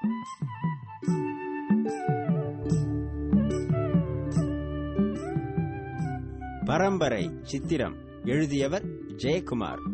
பரம்பரை சித்திரம் எழுதியவர் ஜெயக்குமார்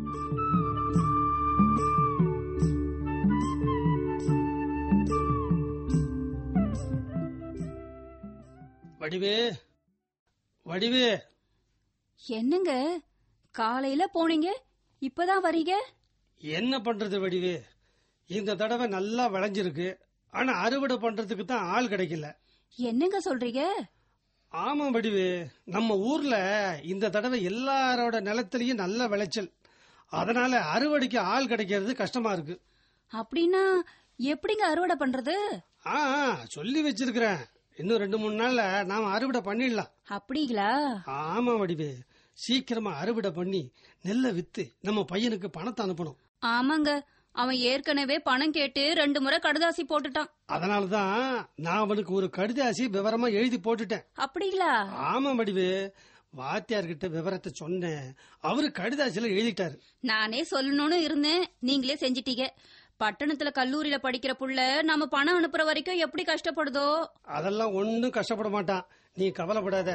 வடிவே வடிவே என்னங்க காலையில போனீங்க இப்பதான் வரீங்க என்ன பண்றது வடிவே இந்த தடவை நல்லா விளைஞ்சிருக்கு ஆனா அறுவடை பண்றதுக்கு தான் ஆள் கிடைக்கல என்னங்க சொல்றீங்க ஆமா வடிவே நம்ம ஊர்ல இந்த தடவை எல்லாரோட நிலத்திலயும் நல்ல விளைச்சல் அதனால அறுவடைக்கு ஆள் கிடைக்கிறது கஷ்டமா இருக்கு அப்படின்னா எப்படிங்க அறுவடை பண்றது ஆ ஆ, சொல்லி வச்சிருக்கிறேன் இன்னும் ரெண்டு மூணு நாள்ல நாம அறுவடை பண்ணிடலாம் அப்படிங்களா ஆமா வடிவே சீக்கிரமா அறுவடை பண்ணி நெல்லை வித்து நம்ம பையனுக்கு பணத்தை அனுப்பணும் ஆமாங்க அவன் ஏற்கனவே பணம் கேட்டு ரெண்டு முறை கடுதாசி போட்டுட்டான் அதனாலதான் நான் அவனுக்கு ஒரு கடிதாசி விவரமா எழுதி போட்டுட்டேன் அப்படிங்களா ஆமா வடிவு வாத்தியார்கிட்ட விவரத்தை சொன்னேன் அவரு கடிதாசில எழுதிட்டாரு நானே சொல்லணும்னு இருந்தேன் நீங்களே செஞ்சிட்டீங்க பட்டணத்துல கல்லூரியில படிக்கிற புள்ள நம்ம பணம் அனுப்புற வரைக்கும் எப்படி கஷ்டப்படுதோ அதெல்லாம் ஒன்னும் கஷ்டப்பட மாட்டான் நீ கவலைப்படாத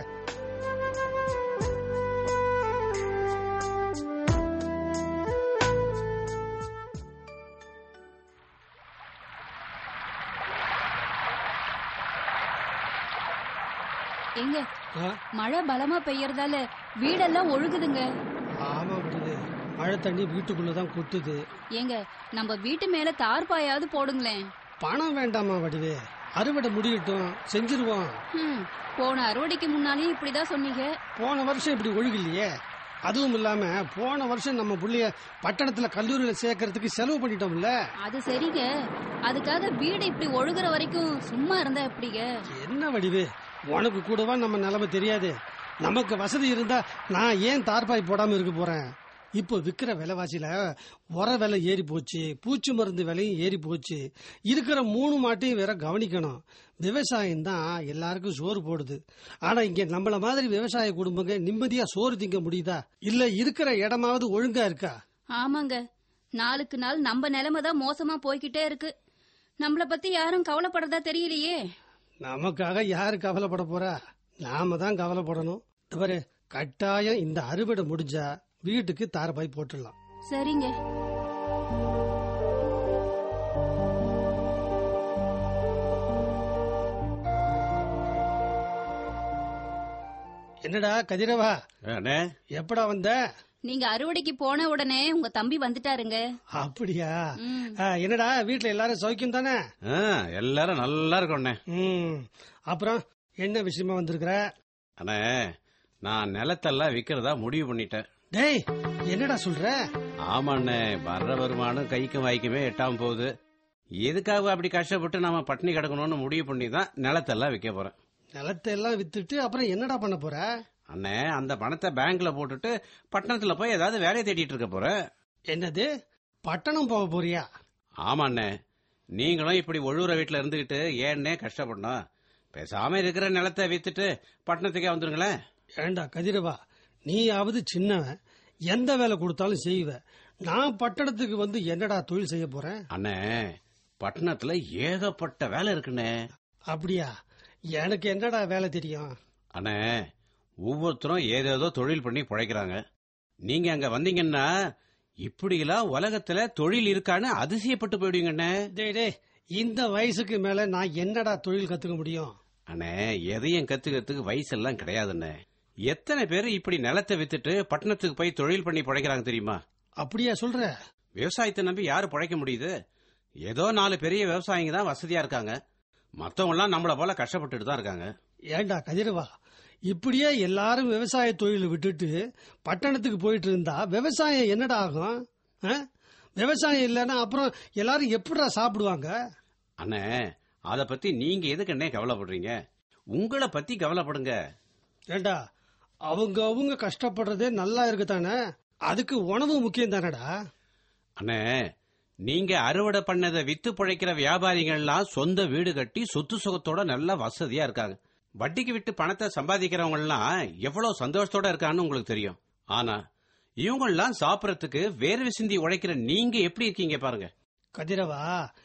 எங்க ஆ, மழை பலமா பெய்யறதால வீடெல்லாம் ஒழுகுதுங்க ஆமா வடிவு மழை தண்ணி வீட்டுக்குள்ளதான் கொட்டுது ஏங்க நம்ம வீட்டு மேல தார்பாயாவது போடுங்களேன் பணம் வேண்டாமா வடிவு அறுவடை முடியட்டும் செஞ்சிருவோம் ஹம், போன அறுவடைக்கு முன்னாலே இப்படிதான் சொன்னீங்க போன வருஷம் இப்படி ஒழுகலையே அதுவும் இல்லாம போன வருஷம் நம்ம புள்ளைய பட்டணத்துல கல்லூரியில சேர்க்கறதுக்கு செலவு பண்ணிட்டோம்ல அது சரிங்க அதுக்காக வீடு இப்படி ஒழுகுற வரைக்கும் சும்மா இருந்தா எப்படிங்க என்ன வடிவு உனக்கு கூடவா நம்ம நிலைமை தெரியாது நமக்கு வசதி இருந்தா நான் ஏன் தார்பாய் போடாம இருக்க போறேன் இப்போ விக்கிற விலைவாசியில உர விலை ஏறி போச்சு பூச்சி மருந்து விலையும் ஏறி போச்சு இருக்கிற மூணு மாட்டையும் வேற கவனிக்கணும் விவசாயம் தான் எல்லாருக்கும் சோறு போடுது ஆனா இங்க நம்மள மாதிரி விவசாய குடும்பங்க நிம்மதியா சோறு திங்க முடியுதா இல்ல இருக்கிற இடமாவது ஒழுங்கா இருக்கா ஆமாங்க நாளுக்கு நாள் நம்ம நிலைமை தான் மோசமா போய்கிட்டே இருக்கு நம்மள பத்தி யாரும் கவலைப்படுறதா தெரியலையே நமக்காக யாரு கவலைப்பட போறா நாம தான் கவலைப்படணும் இவரு கட்டாயம் இந்த அறுவடை முடிஞ்சா வீட்டுக்கு தாரபாய் போட்டுடலாம் சரிங்க என்னடா கதிரவா அண்ணே எப்படா வந்த நீங்க அறுவடைக்கு போன உடனே உங்க தம்பி வந்துட்டாருங்க அப்படியா ம். ஆ, என்னடா வீட்ல எல்லாரும் சௌக்கியம் தானே ஆ, எல்லாரும் நல்லா இருக்கோண்ணே ம் அப்புறம் என்ன விஷயமா வந்திருக்கிற அண்ணே நான் நிலத்தெல்லாம் விக்கிறதா முடிவு பண்ணிட்டேன் டேய் என்னடா சொல்ற ஆமாண்ணே வர்ற வருமானம் கைக்கும் வாய்க்குமே எட்டாம போகுது எதுக்காக அப்படி கஷ்டப்பட்டு நாம பட்டினி கிடக்கணும்னு முடிவு பண்ணி தான் நிலத்தெல்லாம் விற்க போறேன் நிலத்தை எல்லாம் வித்துட்டு அப்புறம் என்னடா பண்ண போற அண்ணே அந்த பணத்தை பேங்க்ல போட்டுட்டு பட்டணத்துல போய் ஏதாவது வேலையை தேடிட்டு இருக்க போறேன் என்னது பட்டணம் போக போறியா ஆமாண்ணே நீங்களும் இப்படி ஒழுகுற வீட்டுல இருந்துகிட்டு ஏன்னே கஷ்டப்படணும் பேசாம இருக்கிற நிலத்தை வித்துட்டு பட்டணத்துக்கே வந்துருங்களேன் ஏண்டா கதிரவா நீயாவது சின்னவன் எந்த வேலை கொடுத்தாலும் செய்வ நான் பட்டணத்துக்கு வந்து என்னடா தொழில் செய்ய போறேன் அண்ணே பட்டணத்துல ஏகப்பட்ட வேலை இருக்குண்ணே அப்படியா எனக்கு என்னடா வேலை தெரியும் அண்ணே ஒவ்வொருத்தரும் ஏதேதோ தொழில் பண்ணி பிழைக்கிறாங்க நீங்க அங்க வந்தீங்கன்னா இப்படியெல்லாம் உலகத்துல தொழில் இருக்கான்னு அதிசயப்பட்டு போயிடுவீங்கண்ணே டேய் டேய் இந்த வயசுக்கு மேல நான் என்னடா தொழில் கத்துக்க முடியும் அண்ணே எதையும் கத்துக்கிறதுக்கு வயசெல்லாம் கிடையாதுண்ணே எத்தனை பேர் இப்படி நிலத்தை வித்துட்டு பட்டணத்துக்கு போய் தொழில் பண்ணி பிழைக்கிறாங்க தெரியுமா அப்படியா சொல்ற விவசாயத்தை நம்பி யாரு பிழைக்க முடியுது ஏதோ நாலு பெரிய விவசாயிங்க தான் வசதியா இருக்காங்க மத்தவங்க எல்லாம் நம்மள போல கஷ்டப்பட்டுட்டு தான் இருக்காங்க ஏண்டா கதிரவா இப்படியே எல்லாரும் விவசாய தொழிலை விட்டுட்டு பட்டணத்துக்கு போயிட்டு இருந்தா விவசாயம் என்னடா ஆகும் ஆ? விவசாயம் இல்லைன்னா அப்புறம் எல்லாரும் எப்படிடா சாப்பிடுவாங்க அண்ணே அத பத்தி நீங்க எதுக்கு அண்ணே கவலைப்படுறீங்க உங்களை பத்தி கவலைப்படுங்க ஏண்டா அவங்க அவங்க கஷ்டப்படுறதே நல்லா இருக்குதானே அதுக்கு உணவு முக்கியம் தானடா அண்ணே நீங்க அறுவடை பண்ணதை வித்து பிழைக்கிற வியாபாரிகள்லாம் சொந்த வீடு கட்டி சொத்து சுகத்தோட நல்ல வசதியா இருக்காங்க வட்டிக்கு விட்டு பணத்தை சம்பாதிக்கிறவங்க எல்லாம் எவ்வளவு சந்தோஷத்தோட இருக்கான்னு உங்களுக்கு தெரியும் ஆனா இவங்கெல்லாம் சாப்பிடறதுக்கு வேர்வை சிந்தி உழைக்கிற நீங்க எப்படி இருக்கீங்க பாருங்க கதிரவா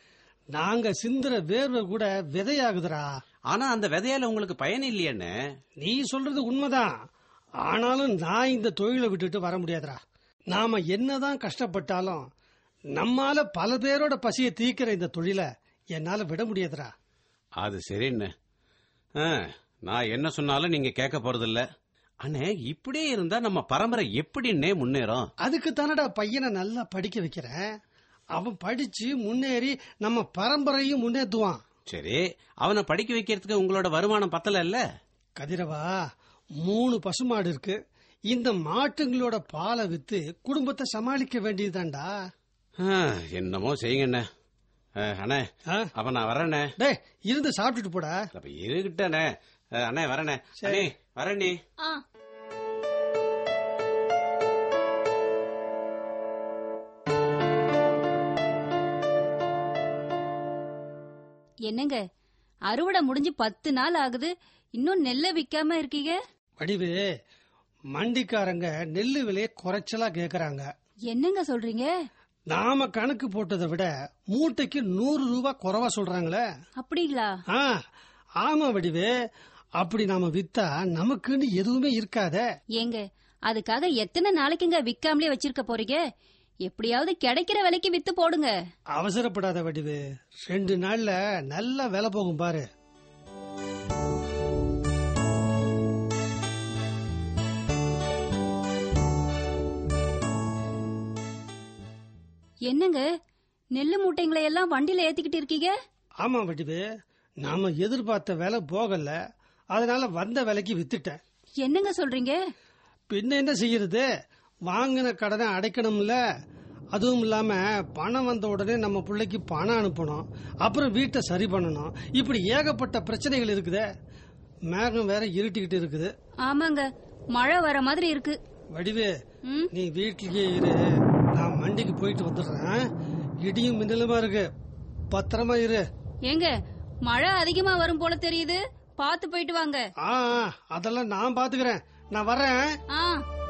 நாங்க சிந்துற வேர்வை கூட விதையாகுதுடா ஆனா அந்த விதையால உங்களுக்கு பயன் இல்லையண்ணே நீ சொல்றது உண்மைதான் ஆனாலும் நான் இந்த தொழிலை விட்டுட்டு வர முடியாதுடா நாம என்னதான் கஷ்டப்பட்டாலும் நம்மால பல பேரோட பசியை தீக்கிற இந்த தொழிலை என்னால விட முடியாதுடா அது சரிண்ணே ஆ, நான் என்ன சொன்னாலும் நீங்க கேட்க போறதில்ல அண்ணே இப்படியே இருந்தா நம்ம பரம்பரை எப்படின்னே முன்னேறும் அதுக்கு தானடா பையனை நல்லா படிக்க வைக்கிறேன் அவன் படிச்சு முன்னேறி நம்ம பரம்பரையும் முன்னேற்றுவான் சரி அவனை படிக்க வைக்கிறதுக்கு உங்களோட வருமானம் பத்தல இல்ல கதிரவா மூணு பசுமாடு இருக்கு இந்த மாட்டுங்களோட பாலை வித்து குடும்பத்தை சமாளிக்க வேண்டியதுதான்டா என்னமோ செய்யுங்கண்ணே ஆ, அண்ணே ஆ? அப்ப நான் வரேண்ணே டேய் இருந்து சாப்பிட்டுட்டு போடா அப்ப இருக்கட்டண்ணே ஆ, அண்ணே வரேண்ணே அண்ணே வரேண்ணே ஆ என்னங்க அறுவடை முடிஞ்சு பத்து நாள் ஆகுது இன்னும் நெல்ல விக்காம இருக்கீங்க வடிவு மண்டிக்காரங்க நெல்லு விலையை குறைச்சலா கேக்குறாங்க என்னங்க சொல்றீங்க நாம கணக்கு போட்டதை விட மூட்டைக்கு நூறு ரூபாய் குறைவா சொல்றாங்களே அப்படிங்களா ஆ ஆமா வடிவு அப்படி நாம வித்தா நமக்குன்னு எதுவுமே இருக்காதே ஏங்க அதுக்காக எத்தனை நாளைக்குங்க விக்காமலே வச்சிருக்க போறீங்க எப்படியாவது கிடைக்கிற விலைக்கு வித்து போடுங்க அவசரப்படாத வடிவு ரெண்டு நாள்ல நல்ல விலை போகும் பாரு என்னங்க நெல்லு மூட்டைங்களை எல்லாம் வண்டியில ஏத்திக்கிட்டு இருக்கீங்க ஆமா வடிவு நாம எதிர்பார்த்த விலை போகல அதனால வந்த விலைக்கு வித்துட்டேன் என்னங்க சொல்றீங்க பின்ன என்ன செய்யறது வாங்கின கடனை அடைக்கணும்ல அதுவும் இல்லாம பணம் வந்த உடனே நம்ம பிள்ளைக்கு பணம் அனுப்பணும் அப்புறம் வீட்டை சரி பண்ணணும் இப்படி ஏகப்பட்ட பிரச்சனைகள் இருக்குதே மேகம் வேற இருட்டிக்கிட்டு இருக்குது ஆமாங்க மழை வர மாதிரி இருக்கு வடிவு ம் நீ வீட்லயே இரு நான் மண்டிக்கு போயிட்டு வந்துடுறேன் இடியும் மின்னலுமா இருக்கு பத்திரமா இரு ஏங்க மழை அதிகமா வரும் போல தெரியுது பாத்து போயிட்டு வாங்க ஆ ஆ, அதெல்லாம் நான் பாத்துக்கிறேன் நான் வரேன் ஆ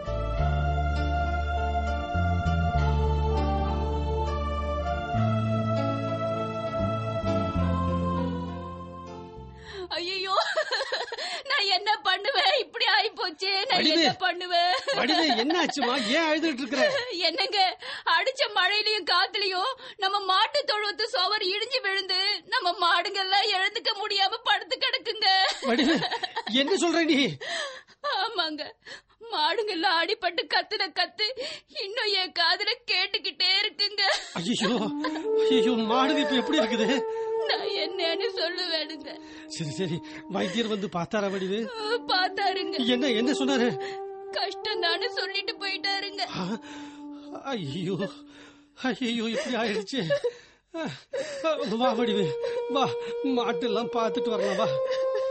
ஐயோ நான் என்ன பண்ணுவேன் இப்படி ஆயி போச்சு நான் வடிவு. என்ன பண்ணுவேன் வடிவு என்ன ஆச்சுமா ஏன் அழுதுட்டு இருக்கிற என்னங்க அடிச்ச மழையிலயும் காத்துலயும் நம்ம மாட்டு தொழுவத்து சுவர் இடிஞ்சு விழுந்து நம்ம மாடுங்கெல்லாம் எழுந்துக்க முடியாம படுத்து கிடக்குங்க வடிவு என்ன சொல்ற நீ ஆமாங்க மாடுங்கெல்லாம் அடிபட்டு கத்துன கத்து இன்னும் என் காதுல கேட்டுக்கிட்டே இருக்குங்க ஐயோ ஐயோ மாடு இப்ப எப்படி இருக்குது நான் என்னன்னு சொல்லுவேனுங்க சரி சரி வைத்தியர் வந்து பார்த்தாரா வடிவு பார்த்தாருங்க என்ன என்ன சொன்னாரு கஷ்டம் தானே சொல்லிட்டு போயிட்டாருங்க ஆ, ஐயோ ஐயோ இப்படி ஆயிடுச்சு ஆ, வா வடிவு வா மாட்டெல்லாம் பார்த்துட்டு வரலாம் வா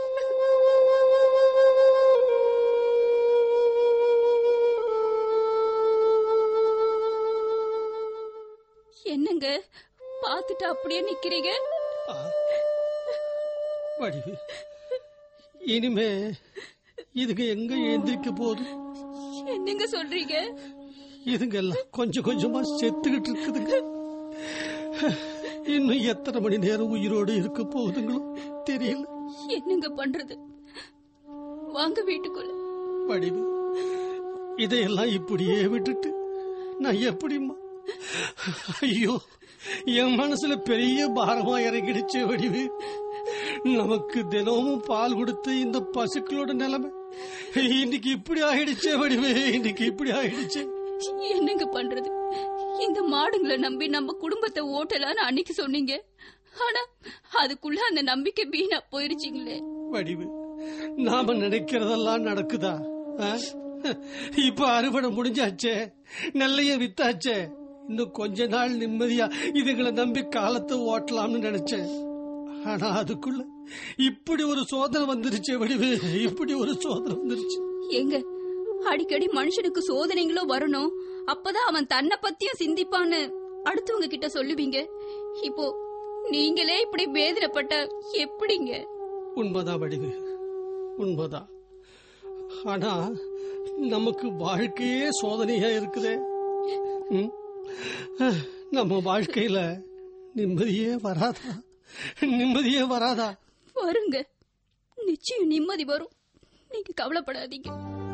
என்னங்க பார்த்துட்டு அப்படியே நிக்கிறீங்க ஆ, வடிவு இனிமே இதுங்க எங்க எழுந்திருக்க போகுது என்னங்க சொல்றீங்க இதுங்க எல்லாம் கொஞ்சம் கொஞ்சமா செத்துக்கிட்டு இருக்குதுங்க இன்னும் எத்தனை மணி நேரம் உயிரோடு இருக்க போகுதுங்களோ தெரியல என்னங்க பண்றது வாங்க வீட்டுக்குள்ள வடிவு இதையெல்லாம் இப்படியே விட்டுட்டு நான் எப்படிம்மா ஐயோ என் மனசுல பெரிய பாரமா இறங்கிடுச்சு வடிவு நமக்கு தினமும் பால் கொடுத்து இந்த பசுக்களோட நிலைமை இன்னைக்கு இப்படி ஆயிடுச்சே வடிவு இன்னைக்கு இப்படி ஆயிடுச்சு என்னங்க பண்றது இந்த மாடுங்களை நம்பி நம்ம குடும்பத்தை ஓட்டலான்னு அன்னைக்கு சொன்னீங்க ஆனா அதுக்குள்ள அந்த நம்பிக்கை வீணா போயிருச்சுங்களே வடிவு நாம நினைக்கிறதெல்லாம் நடக்குதா ஆ? இப்ப அறுவடை முடிஞ்சாச்சே நெல்லைய வித்தாச்சே இன்னும் கொஞ்ச நாள் நிம்மதியா இதுங்களை நம்பி காலத்தை ஓட்டலாம்னு நினைச்சேன் ஆனா அதுக்குள்ள இப்படி ஒரு சோதனை வந்துருச்சே வடிவு இப்படி ஒரு சோதனை வந்துருச்சு ஏங்க அடிக்கடி மனுஷனுக்கு சோதனைங்களும் வரணும் அப்பதான் அவன் தன்னை பத்தியும் சிந்திப்பான்னு அடுத்தவங்க கிட்ட சொல்லுவீங்க இப்போ நீங்களே இப்படி வேதனைப்பட்ட எப்படிங்க உண்மைதான் வடிவு உண்மைதான் ஆனா நமக்கு வாழ்க்கையே சோதனையா இருக்குதே ம்? நம்ம வாழ்க்கையில நிம்மதியே வராதா நிம்மதியே வராதா வருங்க நிச்சயம் நிம்மதி வரும் நீங்க கவலைப்படாதீங்க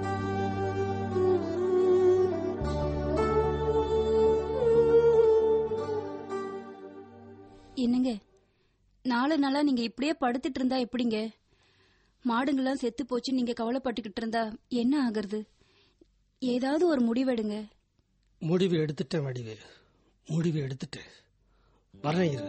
என்னங்க நாலு நாளா நீங்க இப்படியே படுத்துட்டு இருந்தா எப்படிங்க மாடுங்கெல்லாம் செத்து போச்சு நீங்க கவலைப்பட்டுக்கிட்டு இருந்தா என்ன ஆகுறது ஏதாவது ஒரு முடிவெடுங்க முடிவு எடுத்துட்டேன் வடிவு முடிவு எடுத்துட்டேன் வரேன் இரு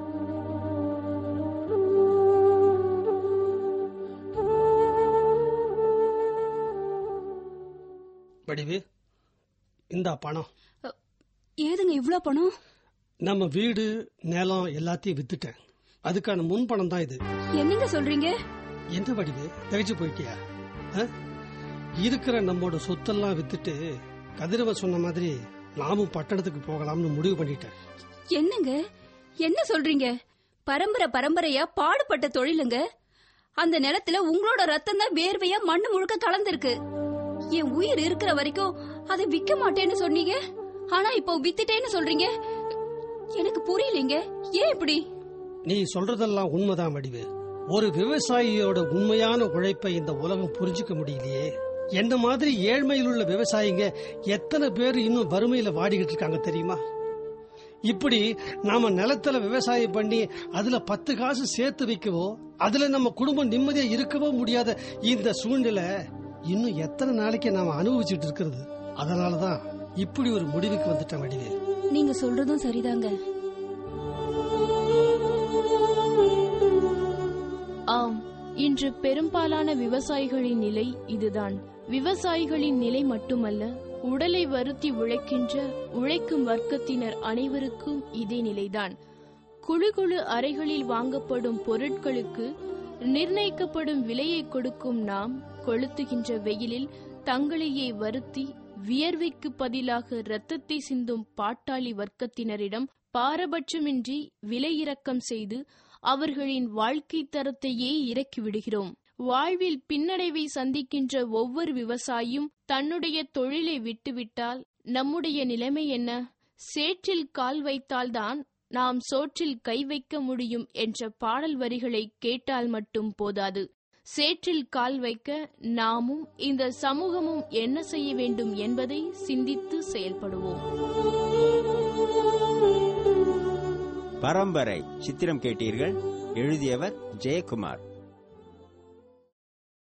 வடிவு இந்தா பணம் ஏதுங்க இவ்ளோ பணம் நம்ம வீடு நிலம் எல்லாத்தையும் வித்துட்டேன் அதுக்கான முன் பணம் தான் இது என்னங்க சொல்றீங்க என்ன வடிவு திகைச்சு போயிட்டியா ஆ? இருக்கிற நம்மோட சொத்தெல்லாம் வித்துட்டு கதிரவ சொன்ன மாதிரி நாமும் பட்டணத்துக்கு போகலாம்னு முடிவு பண்ணிட்டேன் என்னங்க என்ன சொல்றீங்க பரம்பரை பரம்பரையா பாடுபட்ட தொழிலுங்க அந்த நிலத்துல உங்களோட ரத்தம் தான் வேர்வையா மண்ணு முழுக்க கலந்திருக்கு என் உயிர் இருக்கிற வரைக்கும் அதை விக்க மாட்டேன்னு சொன்னீங்க ஆனா இப்போ வித்துட்டேன்னு சொல்றீங்க எனக்கு புரியலைங்க ஏன் இப்படி நீ சொல்றதெல்லாம் உண்மைதான் வடிவு ஒரு விவசாயியோட உண்மையான உழைப்பை இந்த உலகம் புரிஞ்சுக்க முடியலையே என்ன மாதிரி ஏழ்மையில் உள்ள விவசாயிங்க எத்தனை பேர் இன்னும் வறுமையில வாடிக்கிட்டு இருக்காங்க தெரியுமா இப்படி நாம நிலத்துல விவசாயம் பண்ணி அதுல பத்து காசு சேர்த்து வைக்கவோ அதுல நம்ம குடும்பம் நிம்மதியா இருக்கவோ முடியாத இந்த சூழ்நிலை இன்னும் எத்தனை நாளைக்கு நாம அனுபவிச்சுட்டு இருக்கிறது அதனாலதான் இப்படி ஒரு முடிவுக்கு வந்துட்டேன் வடிவே நீங்க சொல்றதும் சரிதாங்க ஆம் இன்று பெரும்பாலான விவசாயிகளின் நிலை இதுதான் விவசாயிகளின் நிலை மட்டுமல்ல உடலை வருத்தி உழைக்கின்ற உழைக்கும் வர்க்கத்தினர் அனைவருக்கும் இதே நிலைதான் குழு குழு அறைகளில் வாங்கப்படும் பொருட்களுக்கு நிர்ணயிக்கப்படும் விலையை கொடுக்கும் நாம் கொளுத்துகின்ற வெயிலில் தங்களையே வருத்தி வியர்வைக்கு பதிலாக இரத்தத்தை சிந்தும் பாட்டாளி வர்க்கத்தினரிடம் பாரபட்சமின்றி விலை இறக்கம் செய்து அவர்களின் வாழ்க்கை தரத்தையே இறக்கிவிடுகிறோம் வாழ்வில் பின்னடைவை சந்திக்கின்ற ஒவ்வொரு விவசாயியும் தன்னுடைய தொழிலை விட்டுவிட்டால் நம்முடைய நிலைமை என்ன சேற்றில் கால் வைத்தால்தான் நாம் சோற்றில் கை வைக்க முடியும் என்ற பாடல் வரிகளை கேட்டால் மட்டும் போதாது சேற்றில் கால் வைக்க நாமும் இந்த சமூகமும் என்ன செய்ய வேண்டும் என்பதை சிந்தித்து செயல்படுவோம் பரம்பரை சித்திரம் கேட்டீர்கள் எழுதியவர் ஜெயக்குமார்